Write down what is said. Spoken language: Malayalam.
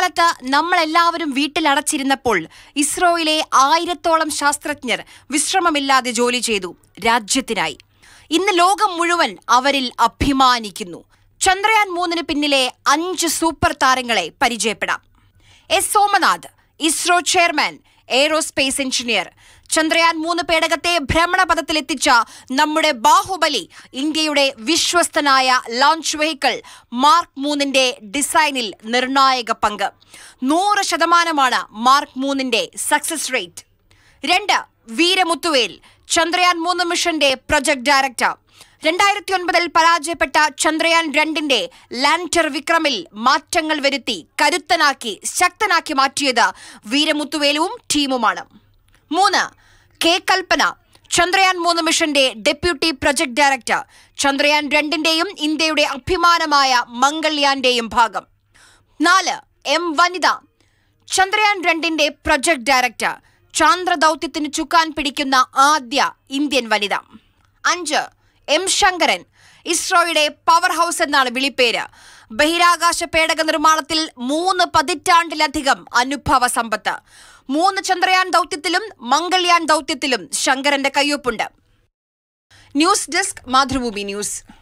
ഇക്കാലത്ത് നമ്മളെല്ലാവരും വീട്ടിലടച്ചിരുന്നപ്പോൾ ഇസ്രോയിലെ ആയിരത്തോളം ശാസ്ത്രജ്ഞർ വിശ്രമമില്ലാതെ ജോലി ചെയ്തു രാജ്യത്തിനായി ഇന്ന് ലോകം മുഴുവൻ അവരിൽ അഭിമാനിക്കുന്നു ചന്ദ്രയാൻ മൂന്നിന് പിന്നിലെ അഞ്ച് സൂപ്പർ താരങ്ങളെ പരിചയപ്പെടാം S Somanath ISRO chairman aerospace engineer Chandrayaan മൂന്ന് പേടകത്തെ ഭ്രമണപഥത്തിലെത്തിച്ച നമ്മുടെ ബാഹുബലി ഇന്ത്യയുടെ വിശ്വസ്തനായ ലോഞ്ച് വെഹിക്കിൾ മാർക്ക് മൂന്നിന്റെ ഡിസൈനിൽ നിർണായക പങ്ക് നൂറ് ശതമാനമാണ് മാർക്ക് മൂന്നിന്റെ സക്സസ് റേറ്റ് രണ്ട് വീരമുത്തുവേൽ ചന്ദ്രയാൻ മൂന്ന് മിഷന്റെ പ്രൊജക്ട് ഡയറക്ടർ രണ്ടായിരത്തി ഒൻപതിൽ പരാജയപ്പെട്ട ചന്ദ്രയാൻ രണ്ടിന്റെ ലാൻഡർ വിക്രമിൽ മാറ്റങ്ങൾ വരുത്തി കരുത്തനാക്കി ശക്തനാക്കി മാറ്റിയത് വീരമുത്തുവേലുവും ടീമുമാണ് മൂന്ന് കെ കൽപ്പന ചന്ദ്രയാൻ മൂന്ന് മിഷന്റെ ഡെപ്യൂട്ടി പ്രൊജക്ട് ഡയറക്ടർ ചന്ദ്രയാൻ രണ്ടിന്റെയും ഇന്ത്യയുടെ അഭിമാനമായ മംഗൾയാന്റെയും ഭാഗം നാല് എം വനിത ചന്ദ്രയാൻ രണ്ടിന്റെ പ്രൊജക്ട് ഡയറക്ടർ ചാന്ദ്ര ദൗത്യത്തിന് ചുക്കാൻ പിടിക്കുന്ന ആദ്യ ഇന്ത്യൻ വനിത അഞ്ച് എം ശങ്കരൻ ഇസ്രോയുടെ പവർ ഹൗസ് എന്നാണ് വിളിപ്പേര് ബഹിരാകാശ പേടക നിർമ്മാണത്തിൽ മൂന്ന് പതിറ്റാണ്ടിലധികം അനുഭവ സമ്പത്ത് മൂന്ന് ചന്ദ്രയാൻ ദൗത്യത്തിലും മംഗൾയാൻ ദൗത്യത്തിലും ശങ്കരന്റെ കയ്യൊപ്പുണ്ട് ന്യൂസ് ഡെസ്ക് മാതൃഭൂമി ന്യൂസ്